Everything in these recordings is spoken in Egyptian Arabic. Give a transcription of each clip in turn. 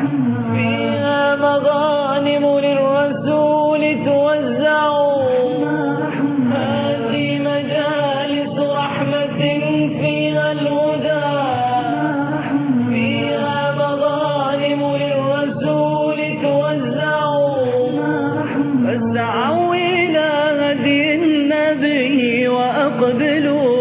فيها مغانم للرسول توزع هذه مجالس رحمة فيها الهدى فيها مغانم للرسول توزع فاسعوا إلى هدي النبي وأقبلوا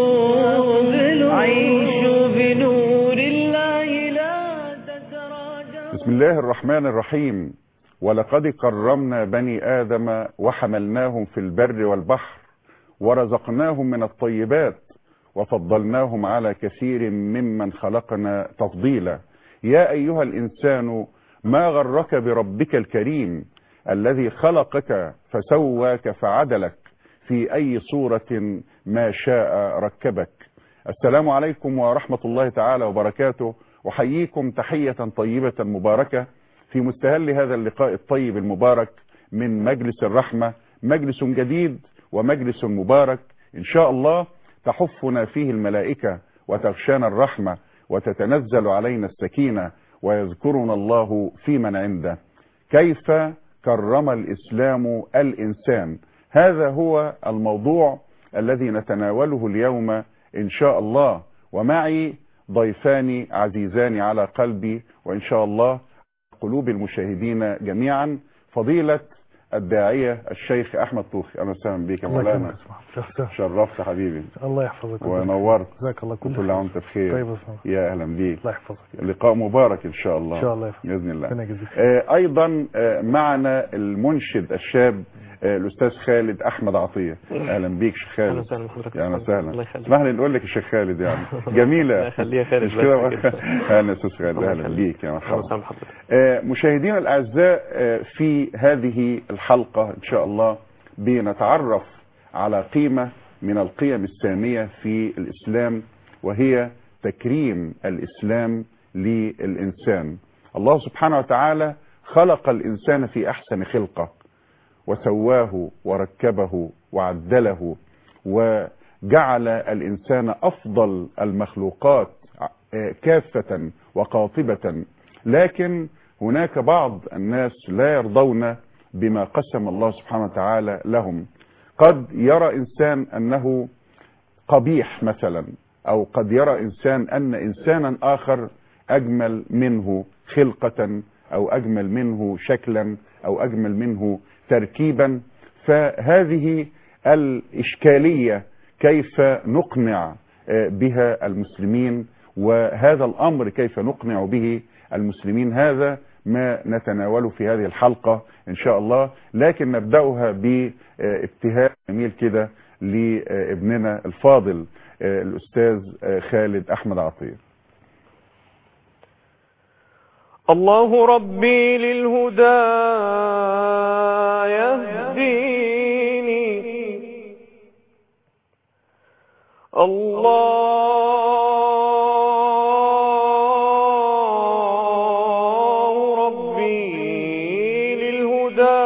عيشوا بنور الله لا تتراجعوا بسم الله الرحمن الرحيم ولقد كرمنا بني آدم وحملناهم في البر والبحر ورزقناهم من الطيبات وفضلناهم على كثير ممن خلقنا تفضيلا يا أيها الإنسان ما غرك بربك الكريم الذي خلقك فسواك فعدلك في أي صورة ما شاء ركبك السلام عليكم ورحمة الله تعالى وبركاته أحييكم تحية طيبة مباركة في مستهل هذا اللقاء الطيب المبارك من مجلس الرحمة مجلس جديد ومجلس مبارك إن شاء الله تحفنا فيه الملائكة وتغشانا الرحمة وتتنزل علينا السكينة ويذكرنا الله في من عنده كيف كرم الإسلام الإنسان هذا هو الموضوع الذي نتناوله اليوم إن شاء الله ومعي ضيفان عزيزان على قلبي وإن شاء الله قلوب المشاهدين جميعا فضيلة الداعية الشيخ أحمد طوخي أهلا وسهلا بك يا الله مولانا يكرمك سبحانه. شرفت حبيبي الله يحفظك ونورت جزاك الله كل كل خير. عام وانت بخير طيب يا أستاذ. يا أهلا بيك الله يحفظك لقاء مبارك إن شاء الله ان شاء الله يحفظك بإذن الله ربنا يجزيك آه، ايضا آه، معنا المنشد الشاب آه، الاستاذ خالد احمد عطيه اهلا بيك شيخ اهلا خالد وسهلا بحضرتك يا اهلا الله وسهلا يخليك اسمح لي نقول لك الشيخ خالد يعني جميله الله يخليها خالد مش بس كده كده. اهلا يا استاذ خالد الله اهلا يخليك. بيك يا اهلا مرحبا وسهلا بحضرتك آه، مشاهدينا الاعزاء آه، في هذه الحلقه ان شاء الله بنتعرف على قيمه من القيم الساميه في الاسلام وهي تكريم الاسلام للانسان الله سبحانه وتعالى خلق الانسان في احسن خلقه وسواه وركبه وعدله وجعل الانسان افضل المخلوقات آه، كافه وقاطبه لكن هناك بعض الناس لا يرضون بما قسم الله سبحانه وتعالى لهم قد يرى انسان انه قبيح مثلا او قد يرى انسان ان انسانا اخر اجمل منه خلقة او اجمل منه شكلا او اجمل منه تركيبا فهذه الاشكالية كيف نقنع آه، بها المسلمين وهذا الامر كيف نقنع به المسلمين هذا ما نتناوله في هذه الحلقة ان شاء الله لكن نبدأها بابتهاج جميل كده لابننا الفاضل آه، الاستاذ آه، خالد احمد عطيه الله ربي للهدى يهديني الله ربي للهدى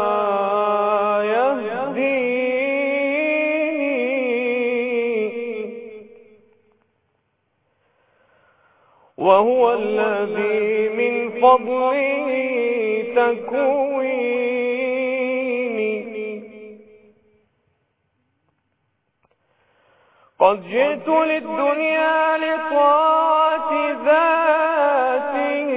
يهديني وهو الذي من فضله تكويني قد جئت للدنيا لطاعة ذاته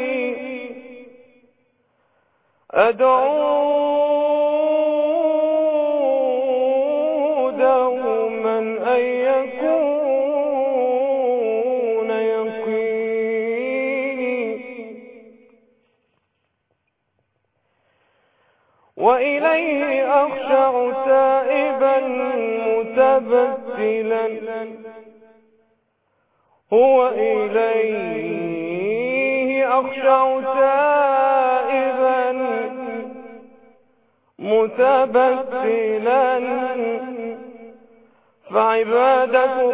أدعو دوما أن يكون يقيني وإليه أخشع تائبا متبتلا هو إليه أخشع تائبا متبتلا فعبادة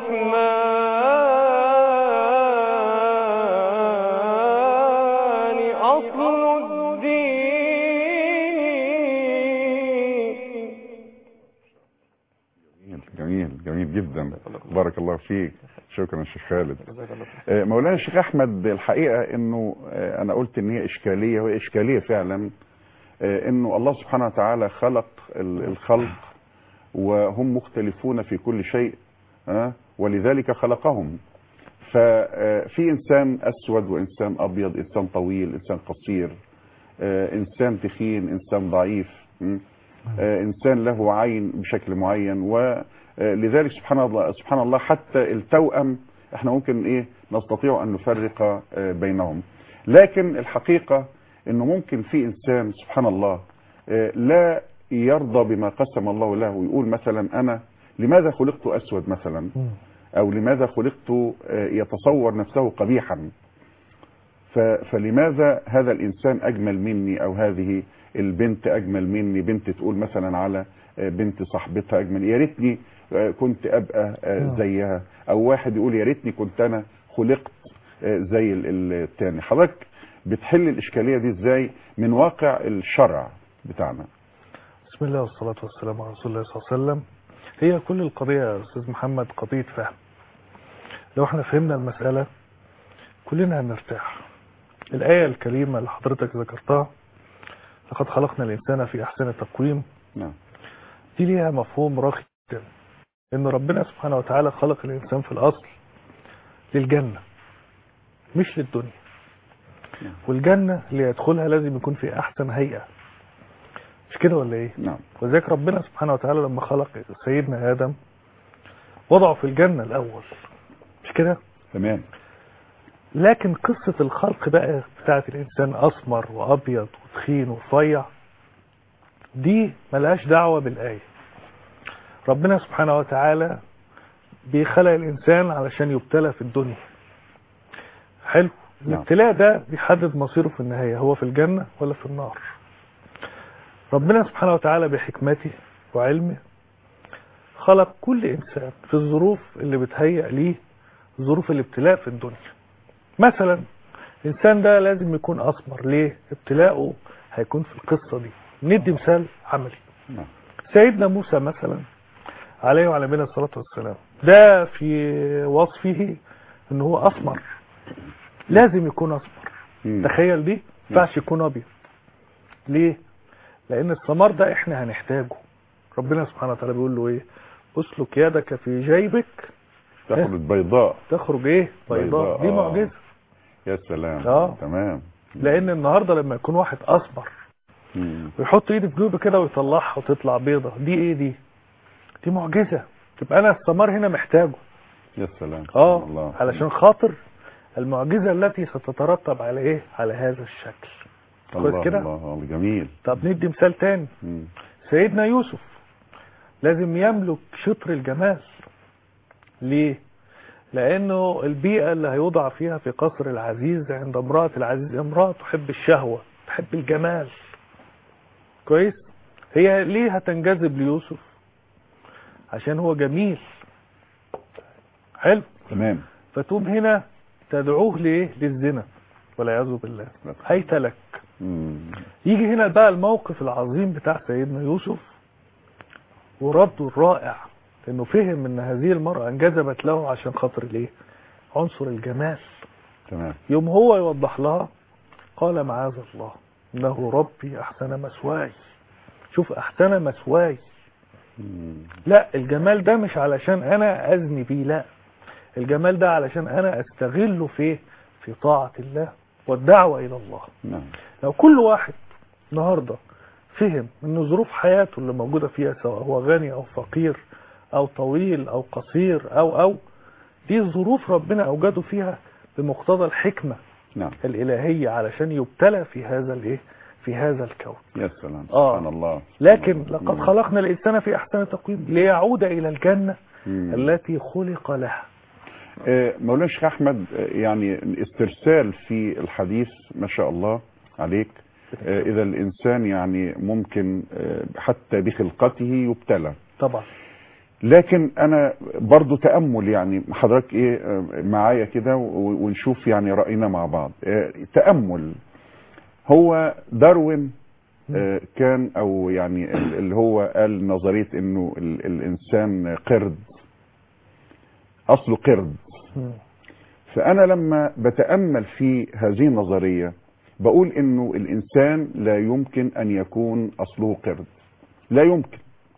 الرحمن أصل الدين جميل جميل جدا بارك الله فيك شكرا يا شيخ خالد آه، مولانا الشيخ احمد الحقيقه انه آه، انا قلت ان هي اشكاليه وهي اشكاليه فعلا آه، انه الله سبحانه وتعالى خلق ال- الخلق وهم مختلفون في كل شيء آه، ولذلك خلقهم ففي انسان اسود وانسان ابيض انسان طويل انسان قصير آه، انسان تخين انسان ضعيف م? آه، انسان له عين بشكل معين ولذلك سبحان الله سبحان الله حتى التوأم احنا ممكن ايه نستطيع ان نفرق آه، بينهم لكن الحقيقة انه ممكن في انسان سبحان الله آه، لا يرضى بما قسم الله له ويقول مثلا انا لماذا خلقت اسود مثلا او لماذا خلقت آه، يتصور نفسه قبيحا ف- فلماذا هذا الانسان اجمل مني او هذه البنت اجمل مني بنت تقول مثلا على آه، بنت صاحبتها اجمل يا ريتني آه، كنت ابقى آه، نعم. زيها او واحد يقول يا ريتني كنت انا خلقت آه، زي ال- ال- التاني حضرتك بتحل الاشكاليه دي ازاي من واقع الشرع بتاعنا بسم الله والصلاة والسلام على رسول الله صلى الله عليه وسلم هي كل القضية يا أستاذ محمد قضية فهم لو احنا فهمنا المسألة كلنا هنرتاح الآية الكريمة اللي حضرتك ذكرتها لقد خلقنا الإنسان في أحسن تقويم نعم دي ليها مفهوم راقي جدا إن ربنا سبحانه وتعالى خلق الإنسان في الأصل للجنة مش للدنيا نعم. والجنة اللي يدخلها لازم يكون في أحسن هيئة مش كده ولا إيه؟ نعم وذلك ربنا سبحانه وتعالى لما خلق سيدنا آدم وضعه في الجنة الأول مش كده تمام لكن قصة الخلق بقى بتاعت الإنسان أسمر وأبيض وتخين ورفيع دي ملهاش دعوة بالآية ربنا سبحانه وتعالى بيخلق الإنسان علشان يبتلى في الدنيا حلو نعم. الابتلاء ده بيحدد مصيره في النهاية هو في الجنة ولا في النار ربنا سبحانه وتعالى بحكمته وعلمه خلق كل إنسان في الظروف اللي بتهيأ ليه ظروف الابتلاء في الدنيا مثلا الإنسان ده لازم يكون أسمر ليه ابتلاءه هيكون في القصة دي ندي مثال عملي نعم سيدنا موسى مثلا عليه وعلى نبينا الصلاة والسلام ده في وصفه ان هو اسمر لازم يكون اسمر مم. تخيل دي ما ينفعش يكون ابيض ليه لان السمار ده احنا هنحتاجه ربنا سبحانه وتعالى بيقول له ايه اسلك يدك في جيبك تخرج بيضاء تخرج ايه بيضاء بيضاء، دي آه. معجزه يا سلام آه. تمام لان النهارده لما يكون واحد اسمر مم. ويحط ايده في جيبه كده ويطلعها وتطلع بيضة دي ايه دي دي معجزة تبقى انا الثمار هنا محتاجه يا سلام اه الله علشان خاطر المعجزة التي ستترتب على ايه على هذا الشكل كويس الله كده؟ الله الله جميل طب ندي مثال تاني مم. سيدنا يوسف لازم يملك شطر الجمال ليه لانه البيئة اللي هيوضع فيها في قصر العزيز عند امرأة العزيز امرأة تحب الشهوة تحب الجمال كويس هي ليه هتنجذب ليوسف عشان هو جميل حلو تمام فتقوم هنا تدعوه ليه للزنا والعياذ بالله هيت لك مم. يجي هنا بقى الموقف العظيم بتاع سيدنا يوسف ورده الرائع لانه فهم ان هذه المرأة انجذبت له عشان خاطر الايه عنصر الجمال تمام يوم هو يوضح لها قال معاذ الله انه ربي احسن مسواي شوف احسن مسواي مم. لا الجمال ده مش علشان انا ازني بيه لا الجمال ده علشان انا استغله في في طاعة الله والدعوة الى الله نعم لو كل واحد النهاردة فهم ان ظروف حياته اللي موجودة فيها سواء هو غني او فقير او طويل او قصير او او دي ظروف ربنا اوجده فيها بمقتضى الحكمة نعم الالهية علشان يبتلى في هذا الايه في هذا الكون يا سلام آه. سبحان الله لكن لقد مم. خلقنا الانسان في احسن تقويم ليعود الى الجنة مم. التي خلق لها آه، مولانا الشيخ احمد آه، يعني استرسال في الحديث ما شاء الله عليك آه، اذا الانسان يعني ممكن آه، حتى بخلقته يبتلى طبعا لكن انا برضو تامل يعني حضرتك ايه آه، معايا كده و- ونشوف يعني راينا مع بعض آه، تامل هو داروين آه، كان او يعني ال- اللي هو قال نظريه انه ال- الانسان قرد اصله قرد مم. فانا لما بتامل في هذه النظريه بقول انه الانسان لا يمكن ان يكون اصله قرد لا يمكن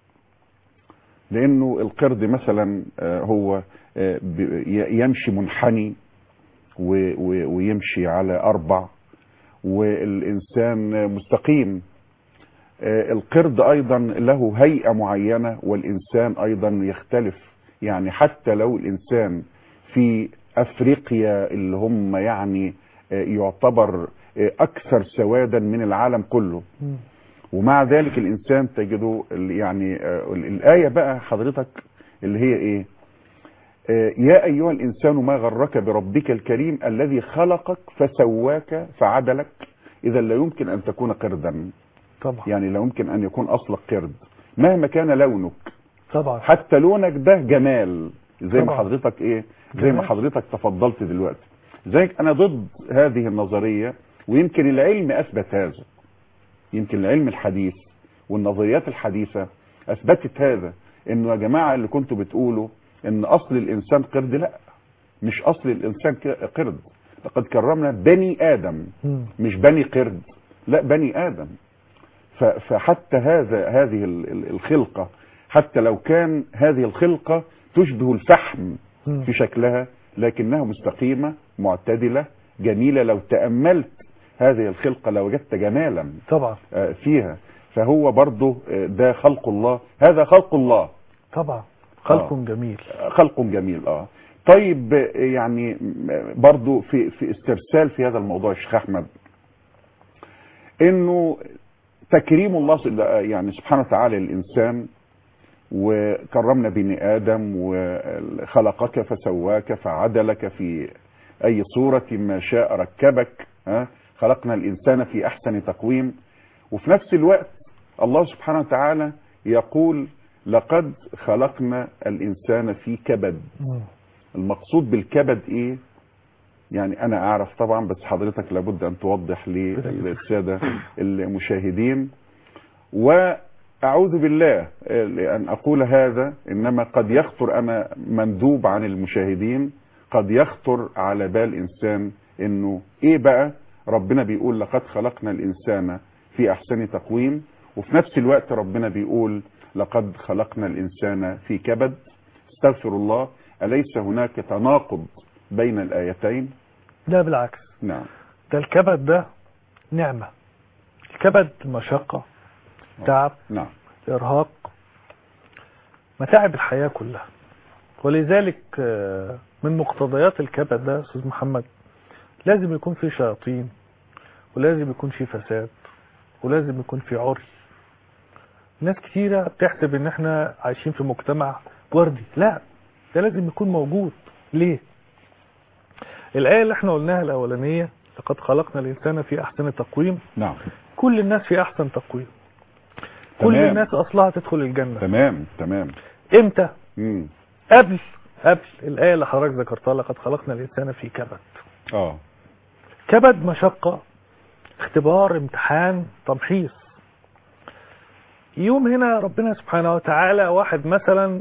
لانه القرد مثلا آه، هو آه، ب- ي- يمشي منحني و- و- ويمشي على اربع والانسان مستقيم آه، القرد ايضا له هيئه معينه والانسان ايضا يختلف يعني حتى لو الانسان في افريقيا اللي هم يعني آه، يعتبر آه، اكثر سوادا من العالم كله مم. ومع ذلك الانسان تجده ال- يعني آه، ال- الايه بقى حضرتك اللي هي ايه آه، يا ايها الانسان ما غرك بربك الكريم الذي خلقك فسواك فعدلك اذا لا يمكن ان تكون قردا طبعا يعني لا يمكن ان يكون اصلك قرد مهما كان لونك طبعا حتى لونك ده جمال زي ما طبعا. حضرتك ايه زي ما جمال. حضرتك تفضلت دلوقتي زيك انا ضد هذه النظريه ويمكن العلم اثبت هذا يمكن العلم الحديث والنظريات الحديثه اثبتت هذا انه يا جماعه اللي كنتوا بتقولوا ان اصل الانسان قرد لا مش اصل الانسان ك- قرد لقد كرمنا بني ادم مم. مش بني قرد لا بني ادم ف- فحتى هذا هذه ال- ال- الخلقه حتى لو كان هذه الخلقه تشبه الفحم مم. في شكلها لكنها مستقيمه معتدله جميله لو تاملت هذه الخلقه لوجدت جمالا طبعا آه، فيها فهو برضه آه، ده خلق الله هذا خلق الله طبعا خلق آه. جميل خلق جميل اه طيب آه، يعني م- برضو في في استرسال في هذا الموضوع يا شيخ احمد انه تكريم الله س- يعني سبحانه وتعالى للانسان وكرمنا بني ادم وخلقك فسواك فعدلك في اي صوره ما شاء ركبك ها خلقنا الانسان في احسن تقويم وفي نفس الوقت الله سبحانه وتعالى يقول لقد خلقنا الانسان في كبد مم. المقصود بالكبد ايه يعني انا اعرف طبعا بس حضرتك لابد ان توضح للساده المشاهدين واعوذ بالله ان اقول هذا انما قد يخطر انا مندوب عن المشاهدين قد يخطر على بال انسان انه ايه بقى ربنا بيقول لقد خلقنا الانسان في احسن تقويم وفي نفس الوقت ربنا بيقول لقد خلقنا الانسان في كبد استغفر الله اليس هناك تناقض بين الايتين لا بالعكس نعم ده الكبد ده نعمة الكبد مشقة تعب نعم إرهاق متاعب الحياة كلها ولذلك آه، من مقتضيات الكبد ده يا أستاذ محمد لازم يكون في شياطين ولازم يكون في فساد ولازم يكون في عري ناس كتيرة بتحسب ان احنا عايشين في مجتمع وردي لا ده لازم يكون موجود ليه الآية اللي احنا قلناها الأولانية لقد خلقنا الإنسان في أحسن تقويم نعم كل الناس في أحسن تقويم كل تمام. الناس أصلها تدخل الجنة تمام تمام امتى مم. قبل قبل الآية اللي حضرتك ذكرتها لقد خلقنا الإنسان في كبد اه كبد مشقة اختبار امتحان تمحيص يوم هنا ربنا سبحانه وتعالى واحد مثلا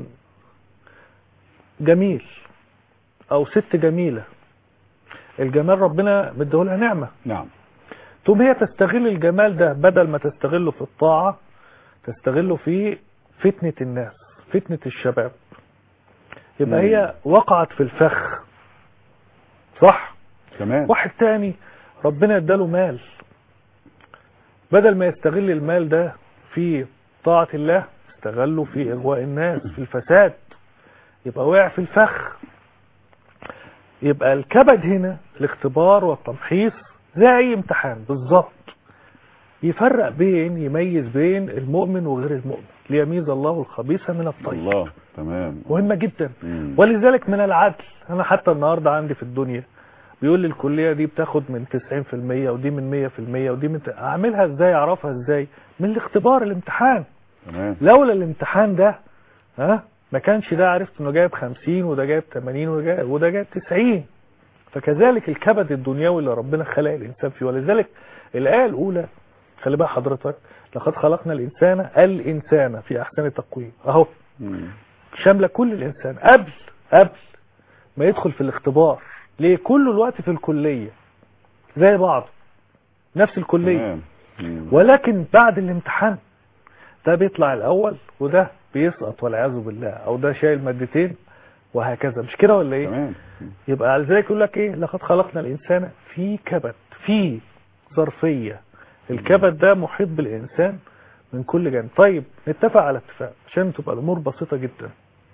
جميل او ست جميلة الجمال ربنا مديهولها نعمة نعم ثم هي تستغل الجمال ده بدل ما تستغله في الطاعة تستغله في فتنة الناس فتنة الشباب يبقى مم. هي وقعت في الفخ صح تمام واحد تاني ربنا اداله مال بدل ما يستغل المال ده في طاعة الله استغله في اغواء الناس في الفساد يبقى وقع في الفخ يبقى الكبد هنا الاختبار والتمحيص زي اي امتحان بالظبط يفرق بين يميز بين المؤمن وغير المؤمن ليميز الله الخبيث من الطيب الله تمام مهمة جدا مم. ولذلك من العدل انا حتى النهاردة عندي في الدنيا بيقول لي الكلية دي بتاخد من 90% ودي من 100% ودي من اعملها ازاي اعرفها ازاي من الاختبار الامتحان تمام لولا الامتحان ده ها ما كانش ده عرفت انه جايب 50 وده جايب 80 وده جايب, وده جايب 90 فكذلك الكبد الدنيوي اللي ربنا خلق الانسان فيه ولذلك الايه الاولى خلي بقى حضرتك لقد خلقنا الانسان الانسان في احسن تقويم اهو مم. شامله كل الانسان قبل قبل ما يدخل في الاختبار ليه كله الوقت في الكلية زي بعض نفس الكلية تمام مم. ولكن بعد الامتحان ده بيطلع الاول وده بيسقط والعياذ بالله او ده شايل مادتين وهكذا مش كده ولا ايه تمام يبقى على ذلك يقول لك ايه لقد خلقنا الانسان في كبد في ظرفيه الكبد ده محيط بالانسان من كل جانب طيب نتفق على اتفاق عشان تبقى الامور بسيطه جدا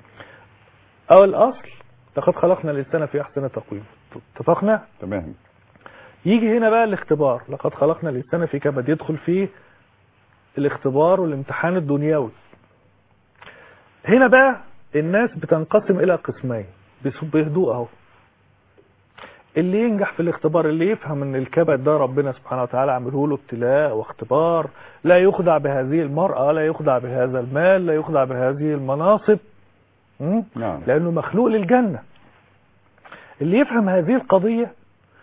او الاصل لقد خلقنا الانسان في احسن تقويم اتفقنا تمام يجي هنا بقى الاختبار لقد خلقنا الانسان في كبد يدخل فيه الاختبار والامتحان الدنيوي هنا بقى الناس بتنقسم الى قسمين بس- بهدوء اهو اللي ينجح في الاختبار اللي يفهم ان الكبد ده ربنا سبحانه وتعالى عمله له ابتلاء واختبار لا يخدع بهذه المرأة لا يخدع بهذا المال لا يخدع بهذه المناصب م? نعم لانه مخلوق للجنة اللي يفهم هذه القضية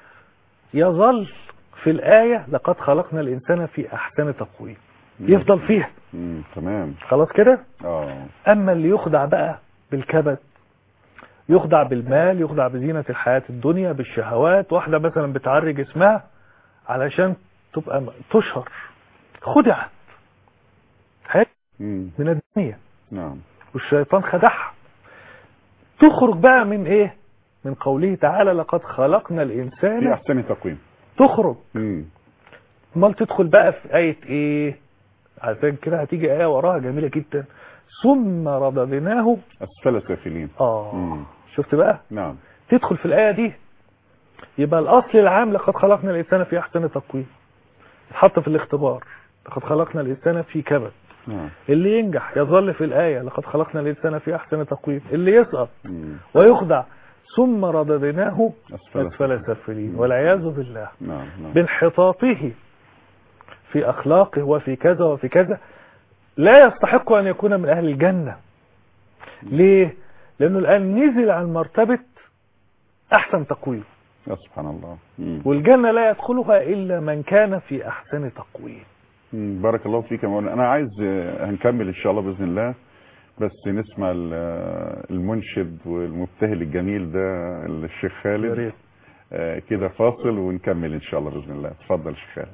يظل في الآية لقد خلقنا الإنسان في أحسن تقويم يفضل فيها مم. تمام خلاص كده اه أما اللي يخدع بقى بالكبد يخدع بالمال يخدع بزينة الحياة الدنيا بالشهوات واحدة مثلا بتعري جسمها علشان تبقى م- تشهر خدعت حاجة مم. من الدنيا نعم والشيطان خدعها تخرج بقى من ايه من قوله تعالى لقد خلقنا في الانسان احسن تقويم تخرج مم. امال تدخل بقى في آية ايه عشان كده هتيجي آية وراها جميلة جدا ثم رددناه اسفل سافلين اه مم. شفت بقى نعم تدخل في الآية دي يبقى الأصل العام لقد خلقنا الإنسان في أحسن تقويم اتحط في الاختبار لقد خلقنا الإنسان في كبد نعم اللي ينجح يظل في الآية لقد خلقنا الإنسان في أحسن تقويم اللي يسقط مم. ويخدع ثم رددناه اسفل أسفل سافلين والعياذ بالله نعم نعم بانحطاطه في أخلاقه وفي كذا وفي كذا لا يستحق أن يكون من أهل الجنة ليه؟ لأنه الآن نزل عن مرتبة أحسن تقويم يا سبحان الله مم. والجنة لا يدخلها إلا من كان في أحسن تقويم مم. بارك الله فيك يا مولانا انا عايز آه، هنكمل ان شاء الله باذن الله بس نسمع ال- آه، المنشد والمبتهل الجميل ده الشيخ يا خالد ريت آه، كده فاصل ونكمل ان شاء الله باذن الله اتفضل شيخ خالد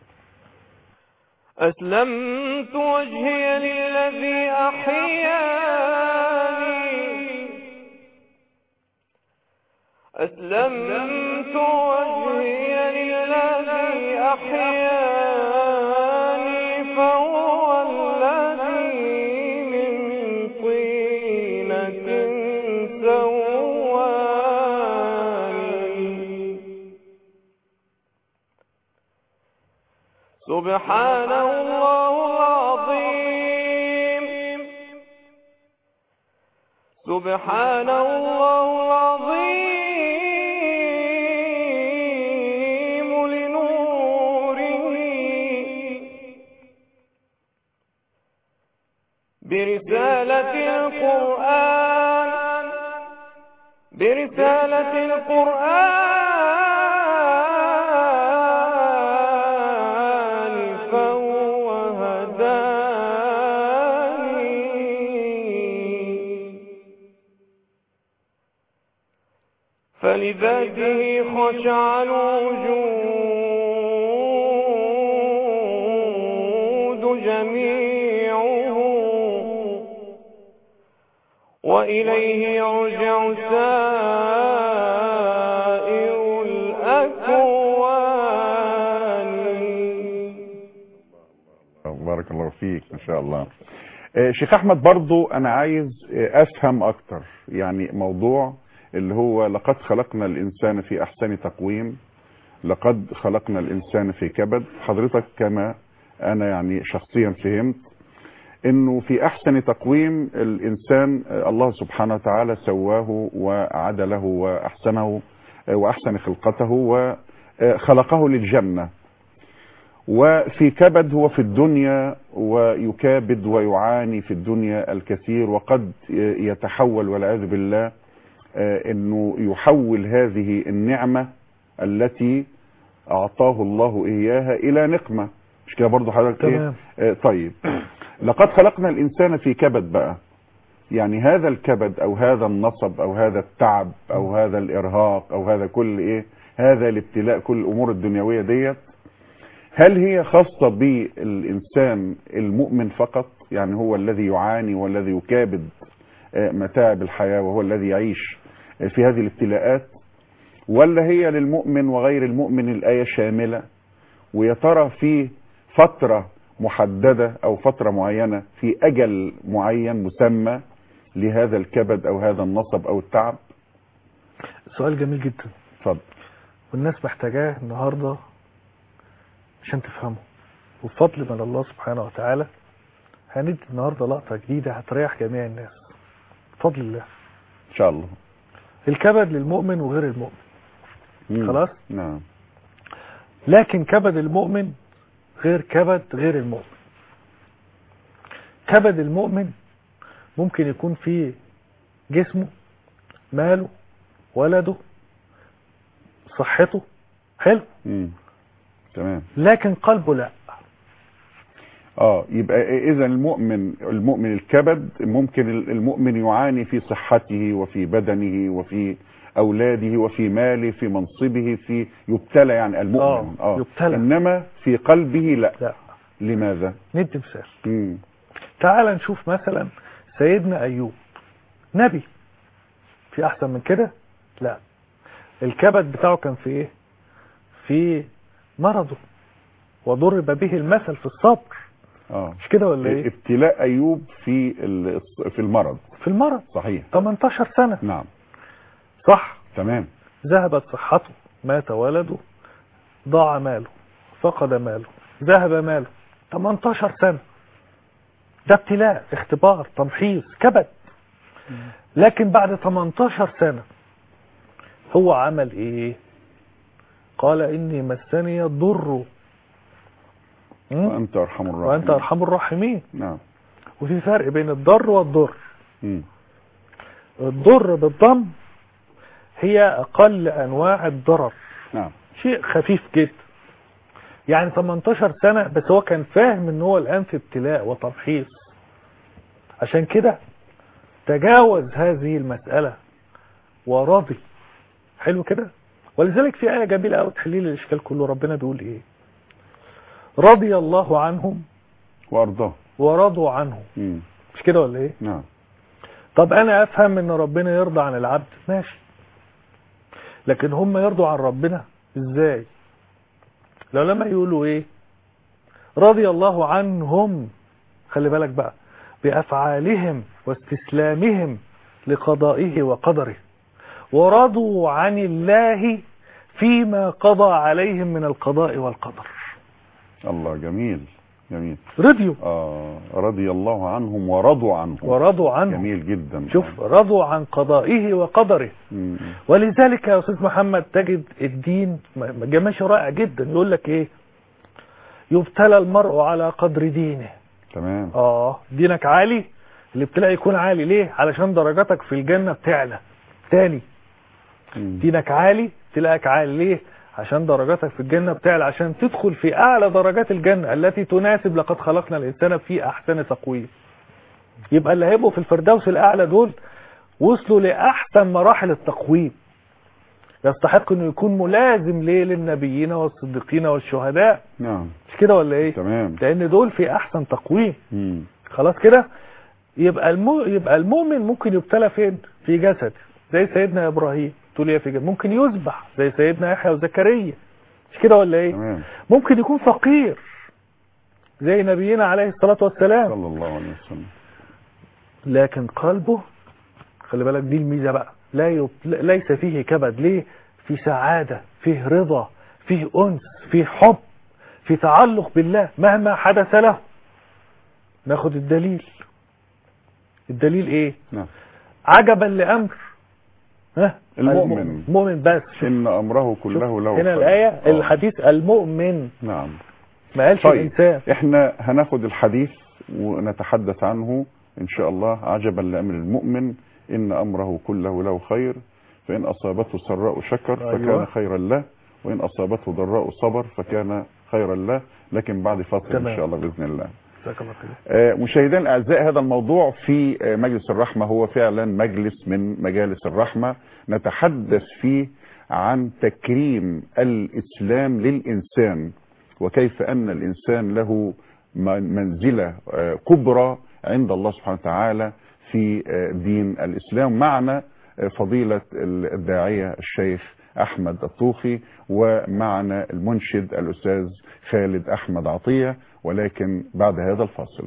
أسلمت وجهي للذي أحياني أسلمت وجهي للذي أحياني فهو الذي من طينة سواني سبحانه الله العظيم سبحانه الله العظيم لنوره برسالة القرآن برسالة القرآن فهو هداني فلذاته خشع الوجود جميعه وإليه يرجع سائر الأكوان بارك الله فيك ما شاء الله آه، شيخ احمد برضو انا عايز آه، افهم اكتر يعني موضوع اللي هو لقد خلقنا الانسان في احسن تقويم لقد خلقنا الانسان في كبد حضرتك كما انا يعني شخصيا فهمت انه في احسن تقويم الانسان آه، الله سبحانه وتعالى سواه وعدله واحسنه آه، واحسن خلقته وخلقه للجنه وفي كبد هو في الدنيا ويكابد ويعاني في الدنيا الكثير وقد يتحول والعياذ بالله آه، انه يحول هذه النعمة التي اعطاه الله اياها الى نقمة مش كده برضو حضرتك ايه تمام. آه، طيب لقد خلقنا الانسان في كبد بقى يعني هذا الكبد او هذا النصب او هذا التعب او هذا الارهاق او هذا كل ايه هذا الابتلاء كل الامور الدنيويه ديت هل هي خاصه بالانسان المؤمن فقط يعني هو الذي يعاني والذي يكابد آه، متاعب الحياه وهو الذي يعيش آه، في هذه الابتلاءات ولا هي للمؤمن وغير المؤمن الايه شامله ويا ترى في فتره محدده او فتره معينه في اجل معين مسمى لهذا الكبد او هذا النصب او التعب سؤال جميل جدا اتفضل والناس محتاجاه النهارده عشان تفهمه وبفضل من الله سبحانه وتعالى هندي النهارده لقطه جديده هتريح جميع الناس بفضل الله ان شاء الله الكبد للمؤمن وغير المؤمن مم. خلاص؟ نعم لكن كبد المؤمن غير كبد غير المؤمن كبد المؤمن ممكن يكون فيه جسمه ماله ولده صحته حلو مم. تمام لكن قلبه لا اه يبقى اذا المؤمن المؤمن الكبد ممكن المؤمن يعاني في صحته وفي بدنه وفي اولاده وفي ماله في منصبه في يبتلى يعني المؤمن آه، يبتلى. انما في قلبه لا لا لماذا ندي مثال مم. تعال نشوف مثلا سيدنا ايوب نبي في احسن من كده لا الكبد بتاعه كان في ايه في مرضه وضرب به المثل في الصبر اه مش كده ولا ايه ابتلاء ايوب في ال- في المرض في المرض صحيح 18 سنة نعم صح تمام ذهبت صحته مات ولده ضاع ماله فقد ماله ذهب ماله 18 سنة ده ابتلاء اختبار تمحيص كبد لكن بعد 18 سنة هو عمل ايه قال اني مسني الضر م? وانت ارحم الراحمين وانت ارحم الراحمين نعم وفي فرق بين الضر والضر مم. الضر بالضم هي اقل انواع الضرر نعم شيء خفيف جدا يعني 18 سنة بس هو كان فاهم ان هو الان في ابتلاء وتمحيص عشان كده تجاوز هذه المسألة ورضي حلو كده ولذلك في آية جميلة قوي تحل لي الإشكال كله ربنا بيقول إيه رضي الله عنهم وارضاه ورضوا عنه مم. مش كده ولا إيه نعم طب أنا أفهم إن ربنا يرضى عن العبد ماشي لكن هم يرضوا عن ربنا إزاي العلماء يقولوا إيه رضي الله عنهم خلي بالك بقى بأفعالهم واستسلامهم لقضائه وقدره ورضوا عن الله فيما قضى عليهم من القضاء والقدر الله جميل جميل رضيوا آه رضي الله عنهم ورضوا عنه ورضوا عنه جميل جدا شوف رضوا عن قضائه وقدره مم. ولذلك يا استاذ محمد تجد الدين م- جماشي رائع جدا يقول لك ايه يبتلى المرء على قدر دينه تمام اه دينك عالي الابتلاء يكون عالي ليه علشان درجاتك في الجنة بتعلى تاني مم. دينك عالي ابتلاءك عالي ليه عشان درجاتك في الجنة بتعلى عشان تدخل في اعلى درجات الجنة التي تناسب لقد خلقنا الانسان في احسن تقويم يبقى اللي هيبقوا في الفردوس الاعلى دول وصلوا لاحسن مراحل التقويم يستحق انه يكون ملازم ليه للنبيين والصديقين والشهداء نعم مش كده ولا ايه تمام لان دول في احسن تقويم مم. خلاص كده يبقى المو... يبقى المؤمن ممكن يبتلى فين في جسد زي سيدنا ابراهيم تقول يا في جسد ممكن يذبح زي سيدنا يحيى وزكريا مش كده ولا ايه تمام ممكن يكون فقير زي نبينا عليه الصلاة والسلام صلى الله عليه وسلم لكن قلبه خلي بالك دي الميزة بقى لا يب... ليس فيه كبد ليه في سعادة فيه رضا فيه أنس فيه حب في تعلق بالله مهما حدث له ناخد الدليل الدليل ايه نعم عجبا لأمر ها المؤمن. المؤمن بس شوف إن أمره شوف كله له هنا خير. الآية آه. الحديث المؤمن نعم ما قالش طيب الإنسان احنا هناخد الحديث ونتحدث عنه ان شاء الله عجبا لامر المؤمن ان امره كله له خير فان اصابته سراء شكر فكان أيوة. خيرا له وان اصابته ضراء صبر فكان خيرا له لكن بعد فتره ان تمام. شاء الله باذن الله جزاك الله خير آه، مشاهدينا الاعزاء هذا الموضوع في آه، مجلس الرحمه هو فعلا مجلس من مجالس الرحمه نتحدث فيه عن تكريم الاسلام للانسان وكيف ان الانسان له من- منزله آه، كبرى عند الله سبحانه وتعالى في آه، دين الاسلام معنا آه، فضيله الداعيه الشيخ احمد الطوخي ومعنا المنشد الاستاذ خالد احمد عطيه ولكن بعد هذا الفاصل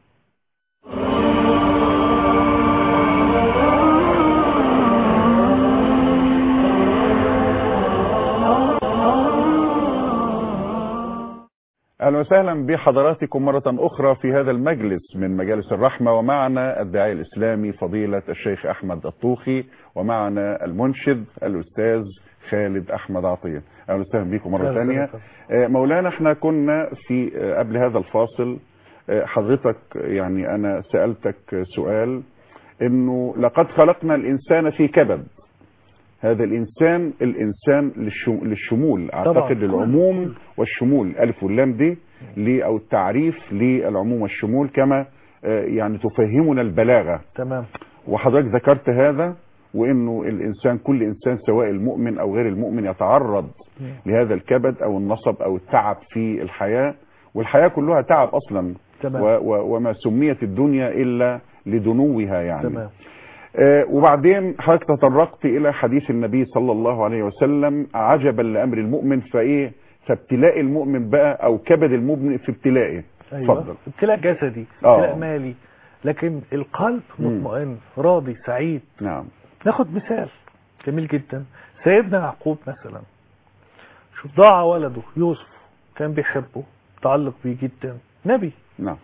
اهلا وسهلا بحضراتكم مرة اخرى في هذا المجلس من مجالس الرحمة ومعنا الداعي الاسلامي فضيلة الشيخ احمد الطوخي ومعنا المنشد الاستاذ خالد احمد عطية اهلا وسهلا بكم مرة أهلا ثانية وسهلا. آه، مولانا احنا كنا في آه، قبل هذا الفاصل آه، حضرتك يعني انا سألتك سؤال انه لقد خلقنا الانسان في كبد هذا الانسان الانسان للشو- للشمول اعتقد كل- للعموم والشمول الف واللام دي ل- او التعريف للعموم والشمول كما آه، يعني تفهمنا البلاغه تمام وحضرتك ذكرت هذا وانه الانسان كل انسان سواء المؤمن او غير المؤمن يتعرض لهذا الكبد او النصب او التعب في الحياه والحياه كلها تعب اصلا تمام. و و وما سميت الدنيا الا لدنوها يعني تمام آه، وبعدين حضرتك تطرقت الى حديث النبي صلى الله عليه وسلم عجبا لامر المؤمن فايه فابتلاء المؤمن بقى او كبد المؤمن في ابتلائه ايوه اتفضل ابتلاء جسدي آه. ابتلاء مالي لكن القلب مم. مطمئن راضي سعيد نعم ناخد مثال جميل جدا سيدنا يعقوب مثلا شوف ضاع ولده يوسف كان بيحبه متعلق بيه جدا نبي نعم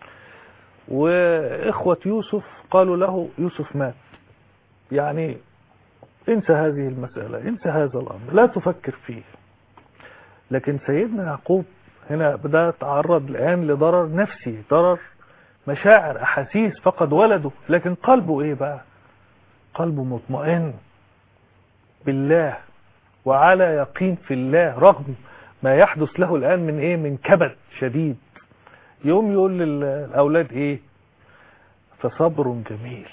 واخوة يوسف قالوا له يوسف مات يعني انسى هذه المسألة انسى هذا الامر لا تفكر فيه لكن سيدنا يعقوب هنا بدأ يتعرض الآن لضرر نفسي ضرر مشاعر أحاسيس فقد ولده لكن قلبه إيه بقى قلبه مطمئن بالله وعلى يقين في الله رغم ما يحدث له الآن من إيه من كبد شديد يوم يقول للأولاد إيه فصبر جميل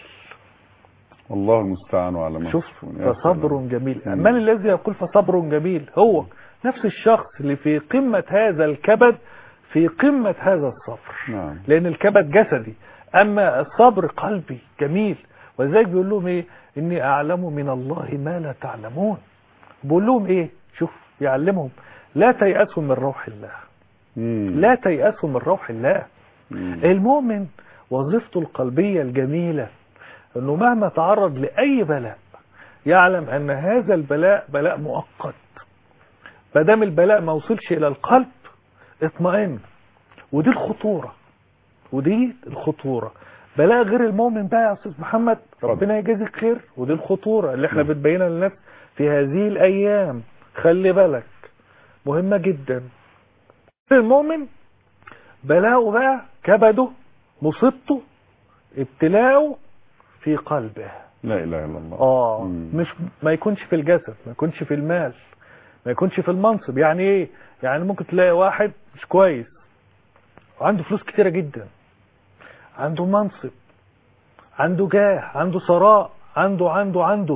والله المستعان على ما شوف تصفون. يا فصبر سلام. جميل مم. من الذي يقول فصبر جميل هو نفس الشخص اللي في قمة هذا الكبد في قمة هذا الصبر نعم لأن الكبد جسدي أما الصبر قلبي جميل ولذلك بيقول لهم إيه إني أعلم من الله ما لا تعلمون بيقول لهم إيه شوف يعلمهم لا تيأسوا من روح الله مم. لا تيأسوا من روح الله مم. المؤمن وظيفته القلبية الجميلة انه مهما تعرض لأي بلاء يعلم ان هذا البلاء بلاء مؤقت مادام البلاء ما وصلش الى القلب اطمئن ودي الخطورة ودي الخطورة بلاء غير المؤمن بقى يا استاذ محمد ربنا يجازيك خير ودي الخطورة اللي احنا بتبينها للناس في هذه الايام خلي بالك مهمة جدا المؤمن بلاؤه بقى كبده مصيبته ابتلاؤه في قلبه لا اله الا الله اه مم. مش ما يكونش في الجسد ما يكونش في المال ما يكونش في المنصب يعني ايه يعني ممكن تلاقي واحد مش كويس وعنده فلوس كتيرة جدا عنده منصب عنده جاه عنده ثراء عنده عنده عنده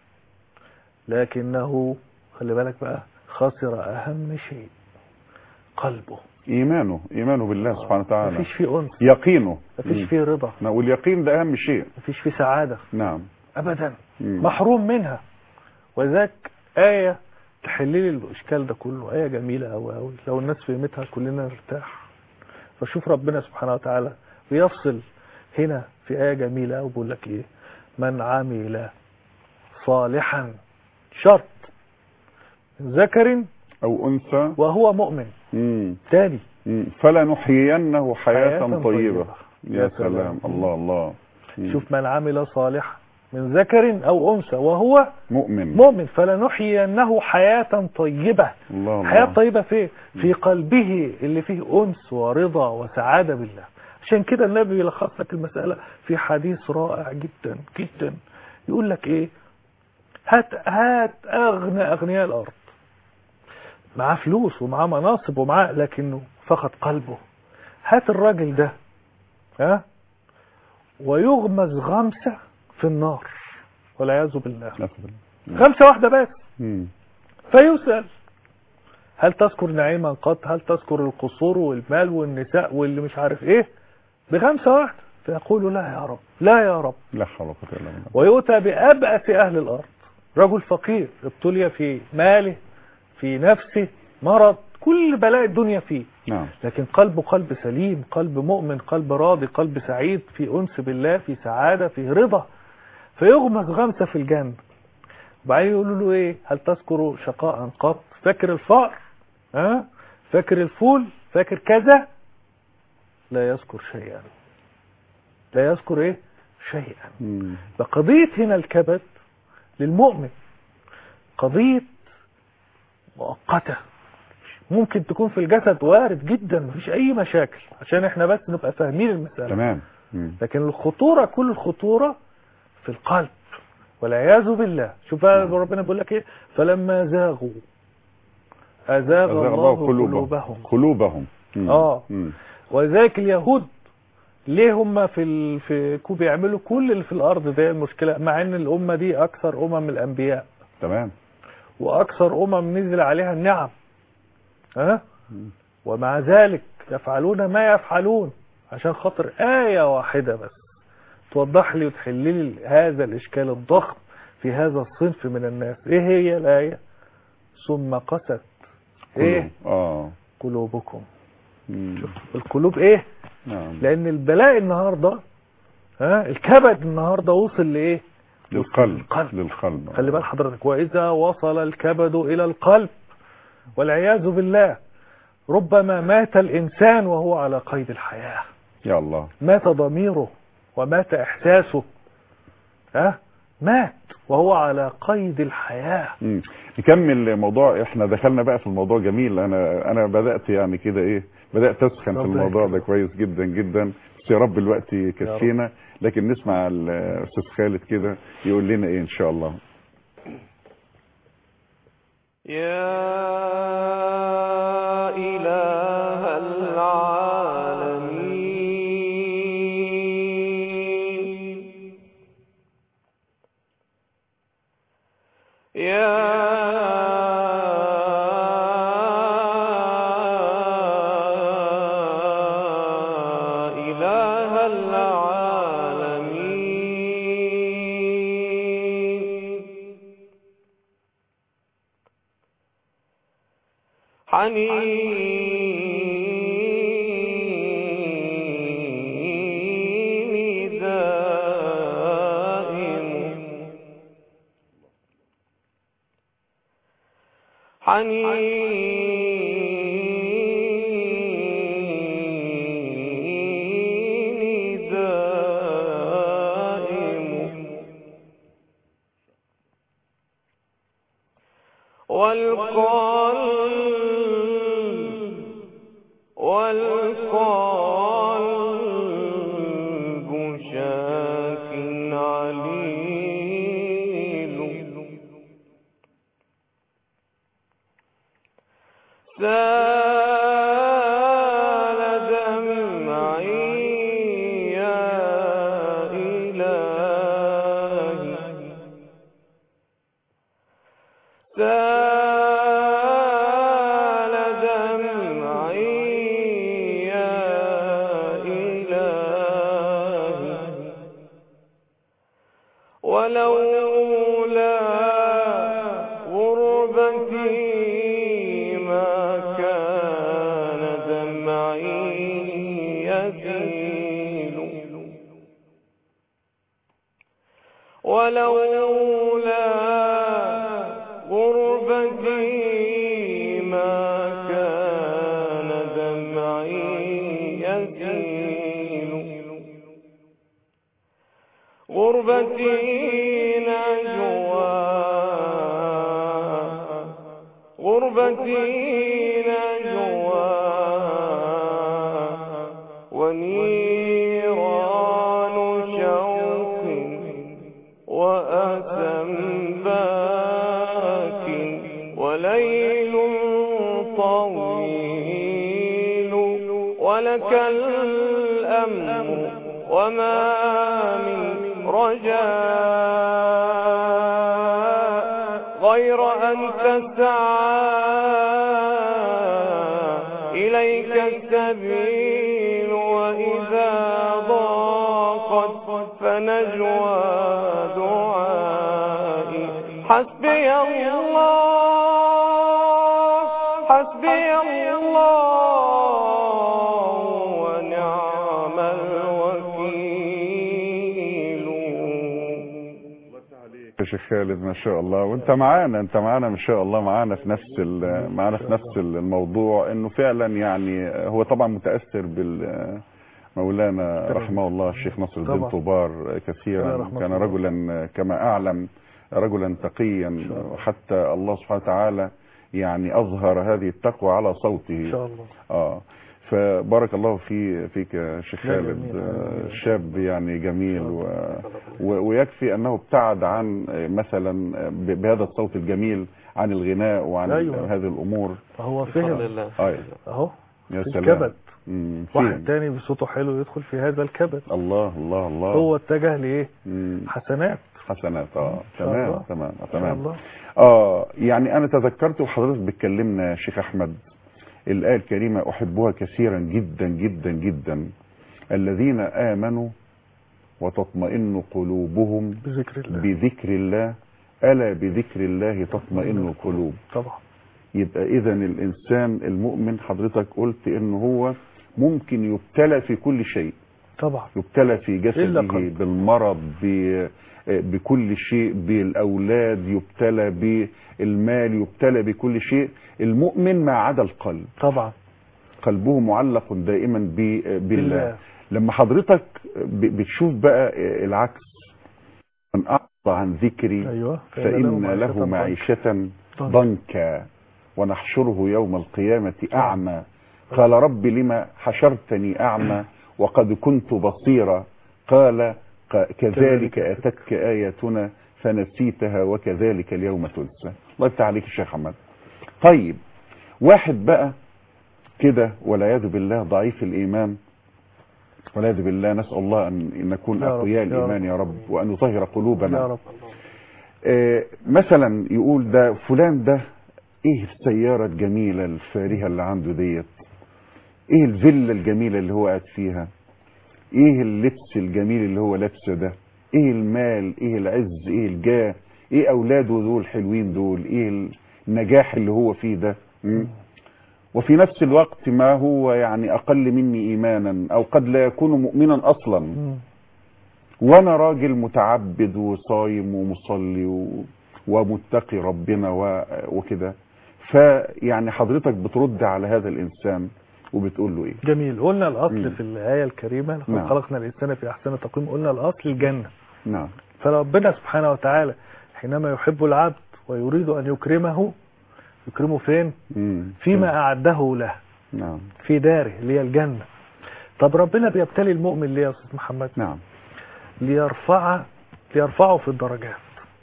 لكنه خلي بالك بقى خسر اهم شيء قلبه ايمانه ايمانه بالله سبحانه وتعالى مفيش فيه انس يقينه مفيش مم. فيه رضا نعم، واليقين ده اهم شيء مفيش فيه سعادة نعم ابدا مم. محروم منها وذاك آية تحل لي الإشكال ده كله آية جميلة أوي أوي لو الناس فهمتها كلنا نرتاح فشوف ربنا سبحانه وتعالى بيفصل هنا في آية جميلة أوي بيقول لك إيه من عمل صالحا شرط من ذكر او انثى وهو مؤمن مم. تاني مم. فلنحيينه حياة, حياة طيبة. طيبة. يا يا سلام سلام. الله الله مم. شوف من عمل صالحا من ذكر أو أنثى وهو مؤمن مؤمن فلنحيينه حياة طيبة الله الله حياة طيبة في في قلبه اللي فيه أنس ورضا وسعادة بالله عشان كده النبي يلخص لك المسألة في حديث رائع جدا جدا يقول لك ايه هات هات أغنى أغنياء الأرض معاه فلوس ومعاه مناصب ومعاه لكنه فقد قلبه هات الراجل ده ها ويغمز غمسة في النار والعياذ بالله نسأل الله. غمسة واحدة بس مم. فيسأل هل تذكر نعيما قط هل تذكر القصور والمال والنساء واللي مش عارف ايه بغمسة واحدة فيقول لا يا رب لا يا رب لا حول ولا قوة الا بالله ويؤتى بأبأس أهل الأرض رجل فقير ابتلي في ماله في نفسه مرض كل بلاء الدنيا فيه نعم لكن قلبه قلب سليم قلب مؤمن قلب راضي قلب سعيد في أنس بالله في سعادة في رضا فيغمز غمسة في الجنة وبعدين يقولوا له ايه هل تذكر شقاء قط فاكر الفقر ها فاكر الفول فاكر كذا لا يذكر شيئا لا يذكر ايه شيئا مم. فقضية هنا الكبد للمؤمن قضية مؤقتة ممكن تكون في الجسد وارد جدا مفيش اي مشاكل عشان احنا بس نبقى فاهمين المسألة تمام مم. لكن الخطورة كل الخطورة في القلب والعياذ بالله شوف بقى ربنا بيقول لك ايه فلما زاغوا أزاغ الله قلوبهم قلوبهم مم. آه. مم. ولذلك اليهود ليه هم في ال... في كو بيعملوا كل اللي في الارض ده المشكله مع ان الامه دي اكثر امم الانبياء تمام واكثر امم نزل عليها النعم ها ومع ذلك يفعلون ما يفعلون عشان خاطر آية واحدة بس توضح لي وتحل لي هذا الإشكال الضخم في هذا الصنف من الناس إيه هي الآية ثم قست إيه قلوب. اه قلوبكم مم. شوف القلوب إيه نعم لأن البلاء النهاردة ها الكبد النهاردة وصل لإيه للقلب القلب. للقلب خلي بال حضرتك وإذا وصل الكبد إلى القلب والعياذ بالله ربما مات الإنسان وهو على قيد الحياة يا الله مات ضميره ومات إحساسه ها مات وهو على قيد الحياة مم. نكمل موضوع احنا دخلنا بقى في الموضوع جميل انا انا بدات يعني كده ايه بدات اسخن في ربنا الموضوع ده يكرمك. كويس جدا جدا بس يا رب الوقت يكفينا لكن نسمع الاستاذ خالد كده يقول لنا ايه ان شاء الله يا إله العالمين يا إله العالمين حنيني دائم حنيني دائم والقلب والقلب شاك عليل سال دمعي يا إلهي سال دمعي يا إلهي ولولا غربتي ما كان دمعي يسيل ولولا غربتي ما كان دمعي يسيل غربتي نجوى غربتي نجوى ونيران شوق وأسم باك وليل طويل ولك الأمر وما من رجاء غير أن تسعى إليك السبيل وإذا ضاقت فنجوى دعائي حسبي الله حسبي الله ونعم الوكيل يا شيخ خالد ما شاء الله وانت معانا انت معانا ما شاء الله معانا في نفس ال- معانا في نفس الموضوع انه فعلا يعني هو طبعا متاثر بال مولانا رحمه الله الشيخ نصر الدين طبعا. طوبار الله كثيرا يرحمه كان الله. رجلا كما اعلم رجلا تقيا الله. وحتى الله سبحانه وتعالى يعني اظهر هذه التقوى على صوته ان شاء الله اه فبارك الله في فيك يا شيخ لا، خالد جميل. آه، شاب يعني جميل و... و... ويكفي انه ابتعد عن آه، مثلا آه، ب- بهذا الصوت الجميل عن الغناء وعن أيوة. هذه الامور هو بفضل فهم الله آه. اهو يا في سلام الكبد مم، واحد فين؟ تاني بصوته حلو يدخل في هذا الكبد الله الله الله هو اتجه لايه مم، حسنات حسنات اه إن شاء تمام الله. تمام ان شاء تمام الله اه يعني انا تذكرت وحضرتك بتكلمنا يا شيخ احمد الايه الكريمه احبها كثيرا جدا جدا جدا الذين امنوا وتطمئن قلوبهم بذكر الله بذكر الله الا بذكر الله تطمئن القلوب طبعا يبقى اذا الانسان المؤمن حضرتك قلت ان هو ممكن يبتلى في كل شيء طبعا يبتلى في إلا جسده قلب. بالمرض ب- بكل شيء بالاولاد يبتلى بالمال يبتلى بكل شيء المؤمن ما عدا القلب طبعا قلبه معلق دائما ب- بالله بالله. لما حضرتك ب- بتشوف بقى العكس من اعرض عن ذكري ايوه فان له معيشه ضنكا ونحشره يوم القيامه اعمى قال رب لما حشرتني اعمى وقد كنت بصيرا قال ق- كذلك اتتك اياتنا فنسيتها وكذلك اليوم تنسى الله يفتح عليك يا شيخ محمد طيب واحد بقى كده والعياذ بالله ضعيف الايمان والعياذ بالله نسال الله ان إن نكون يا رب، اقوياء يا الايمان يا رب وان يطهر قلوبنا يا رب آه، مثلا يقول ده فلان ده ايه السيارة الجميلة الفارهة اللي عنده ديت ايه الفيلا الجميلة اللي هو قاعد فيها ايه اللبس الجميل اللي هو لابسه ده ايه المال ايه العز ايه الجاه ايه اولاده دول حلوين دول ايه النجاح اللي هو فيه ده مم؟ وفي نفس الوقت ما هو يعني اقل مني ايمانا او قد لا يكون مؤمنا اصلا مم. وانا راجل متعبد وصايم ومصلي و... ومتقي ربنا و... وكده فيعني حضرتك بترد على هذا الانسان وبتقول له ايه جميل قلنا الاصل مم. في الايه الكريمه لقد نعم. خلقنا الانسان في احسن تقويم قلنا الاصل الجنه نعم فربنا سبحانه وتعالى حينما يحب العبد ويريد ان يكرمه يكرمه فين مم. فيما اعده له نعم في داره اللي هي الجنه طب ربنا بيبتلي المؤمن ليه يا استاذ محمد نعم ليرفع ليرفعه في الدرجات